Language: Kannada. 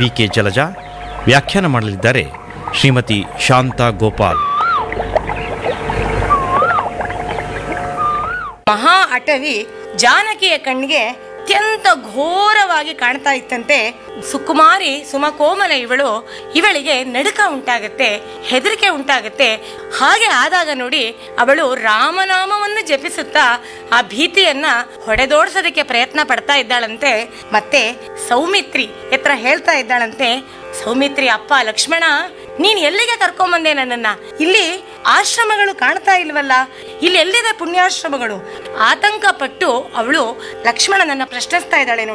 ಬಿ ಕೆ ಜಲಜಾ ವ್ಯಾಖ್ಯಾನ ಮಾಡಲಿದ್ದಾರೆ ಶ್ರೀಮತಿ ಶಾಂತಾ ಗೋಪಾಲ್ ಮಹಾ ಅಟವಿ ಜಾನಕಿಯ ಕಣ್ಣಿಗೆ ಅತ್ಯಂತ ಘೋರವಾಗಿ ಕಾಣ್ತಾ ಇತ್ತಂತೆ ಸುಕುಮಾರಿ ಸುಮಕೋಮಲ ಇವಳು ಇವಳಿಗೆ ನಡುಕ ಉಂಟಾಗತ್ತೆ ಹೆದರಿಕೆ ಉಂಟಾಗತ್ತೆ ಹಾಗೆ ಆದಾಗ ನೋಡಿ ಅವಳು ರಾಮನಾಮವನ್ನು ಜಪಿಸುತ್ತಾ ಆ ಭೀತಿಯನ್ನ ಹೊಡೆದೋಡ್ಸೋದಕ್ಕೆ ಪ್ರಯತ್ನ ಪಡ್ತಾ ಇದ್ದಾಳಂತೆ ಮತ್ತೆ ಸೌಮಿತ್ರಿ ಎತ್ರ ಹೇಳ್ತಾ ಇದ್ದಾಳಂತೆ ಸೌಮಿತ್ರಿ ಅಪ್ಪ ಲಕ್ಷ್ಮಣ ನೀನ್ ಎಲ್ಲಿಗೆ ಕರ್ಕೊಂಬಂದೆ ನನ್ನನ್ನ ಇಲ್ಲಿ ಆಶ್ರಮಗಳು ಕಾಣ್ತಾ ಇಲ್ವಲ್ಲ ಇಲ್ಲಿ ಎಲ್ಲಿದೆ ಪುಣ್ಯಾಶ್ರಮಗಳು ಆತಂಕ ಪಟ್ಟು ಅವಳು ಲಕ್ಷ್ಮಣನನ್ನ ಪ್ರಶ್ನಿಸ್ತಾ ಇದ್ದಾಳೆ ನೋಡಿ